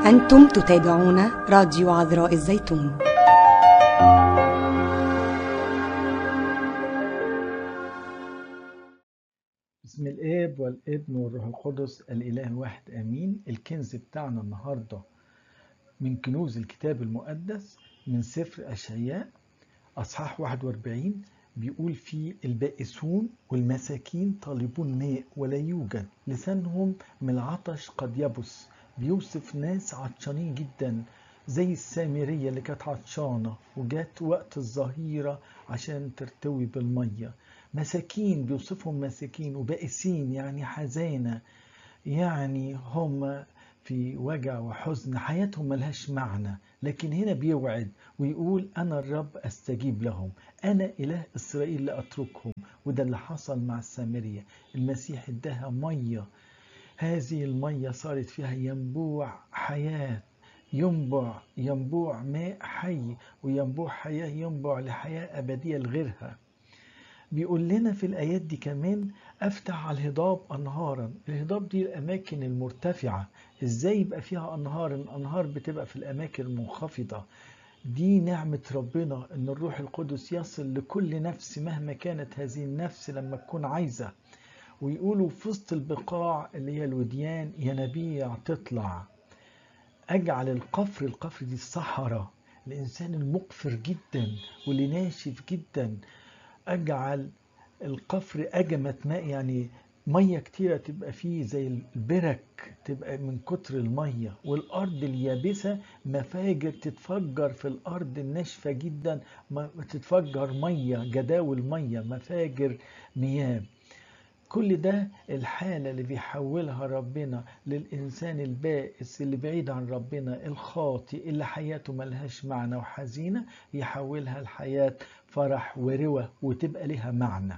أنتم تتابعون راديو عذراء الزيتون بسم الاب والابن والروح القدس الاله الواحد امين الكنز بتاعنا النهارده من كنوز الكتاب المقدس من سفر اشعياء اصحاح 41 بيقول فيه البائسون والمساكين طالبون ماء ولا يوجد لسانهم من العطش قد يبس بيوصف ناس عطشانين جدا زي السامرية اللي كانت عطشانة وجات وقت الظهيرة عشان ترتوي بالمية مساكين بيوصفهم مساكين وبائسين يعني حزانة يعني هم في وجع وحزن حياتهم ملهاش معنى لكن هنا بيوعد ويقول أنا الرب أستجيب لهم أنا إله إسرائيل لا أتركهم وده اللي حصل مع السامرية المسيح اداها مية هذه المية صارت فيها ينبوع حياة ينبع ينبوع ماء حي وينبوع حياة ينبع لحياة أبدية لغيرها بيقول لنا في الآيات دي كمان أفتح على الهضاب أنهارا الهضاب دي الأماكن المرتفعة إزاي يبقى فيها أنهار الأنهار بتبقى في الأماكن المنخفضة دي نعمة ربنا إن الروح القدس يصل لكل نفس مهما كانت هذه النفس لما تكون عايزة ويقولوا في وسط البقاع اللي هي الوديان ينابيع تطلع أجعل القفر القفر دي الصحراء الإنسان المقفر جدا واللي ناشف جدا أجعل القفر أجمة ماء يعني مية كتيرة تبقى فيه زي البرك تبقى من كتر المية والأرض اليابسة مفاجر تتفجر في الأرض الناشفة جدا تتفجر مية جداول مية مفاجر مياه كل ده الحالة اللي بيحولها ربنا للإنسان البائس اللي بعيد عن ربنا الخاطئ اللي حياته ملهاش معنى وحزينة يحولها لحياة فرح وروى وتبقى لها معنى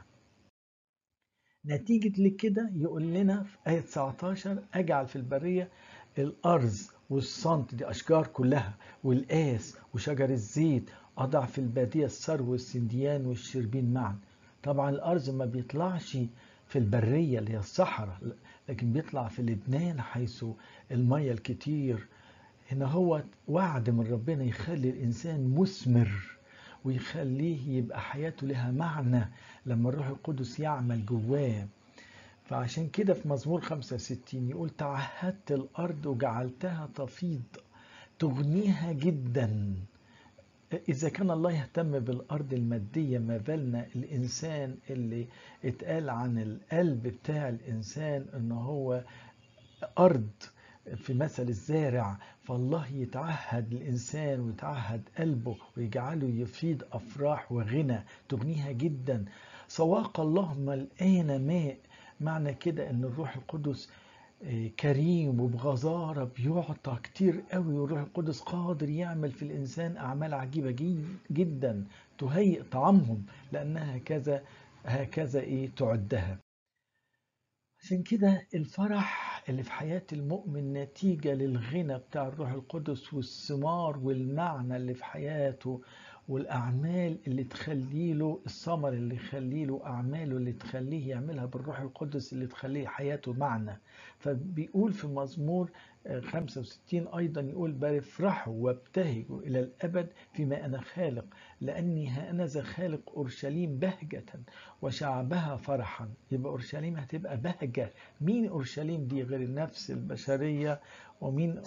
نتيجة لكده يقول لنا في آية 19 أجعل في البرية الأرز والصنت دي أشجار كلها والقاس وشجر الزيت أضع في البادية الثرو والسنديان والشربين معا طبعا الأرز ما بيطلعش في البرية اللي هي الصحراء لكن بيطلع في لبنان حيث المية الكتير هنا هو وعد من ربنا يخلي الإنسان مثمر ويخليه يبقى حياته لها معنى لما الروح القدس يعمل جواه فعشان كده في مزمور 65 يقول تعهدت الأرض وجعلتها تفيض تغنيها جدا إذا كان الله يهتم بالأرض المادية ما بالنا الإنسان اللي اتقال عن القلب بتاع الإنسان إن هو أرض في مثل الزارع فالله يتعهد الإنسان ويتعهد قلبه ويجعله يفيض أفراح وغنى تغنيها جدا سواق الله ملقانا ماء معنى كده إن الروح القدس كريم وبغزارة بيعطى كتير قوي والروح القدس قادر يعمل في الإنسان أعمال عجيبة جدا تهيئ طعامهم لأنها هكذا هكذا إيه تعدها عشان كده الفرح اللي في حياة المؤمن نتيجة للغنى بتاع الروح القدس والثمار والمعنى اللي في حياته والأعمال اللي تخلي له الثمر اللي يخلي له أعماله اللي تخليه يعملها بالروح القدس اللي تخليه حياته معنى فبيقول في مزمور 65 أيضا يقول بفرحوا وابتهجوا إلى الأبد فيما أنا خالق لأني هأنذا خالق أورشليم بهجة وشعبها فرحا يبقى أورشليم هتبقى بهجة مين أورشليم دي غير النفس البشرية ومين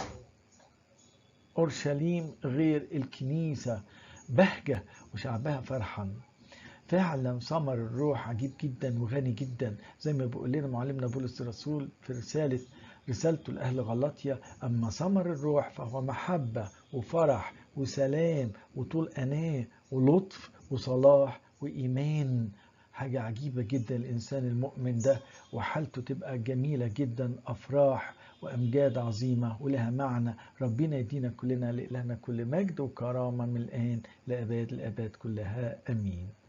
أورشليم غير الكنيسة بهجة وشعبها فرحا فعلا ثمر الروح عجيب جدا وغني جدا زي ما بيقول لنا معلمنا بولس الرسول في رسالة رسالته لأهل غلطية أما ثمر الروح فهو محبة وفرح وسلام وطول أناة ولطف وصلاح وإيمان حاجة عجيبة جدا الإنسان المؤمن ده وحالته تبقى جميلة جدا أفراح وأمجاد عظيمة ولها معنى ربنا يدينا كلنا لإلهنا كل مجد وكرامة من الآن لأباد الأباد كلها أمين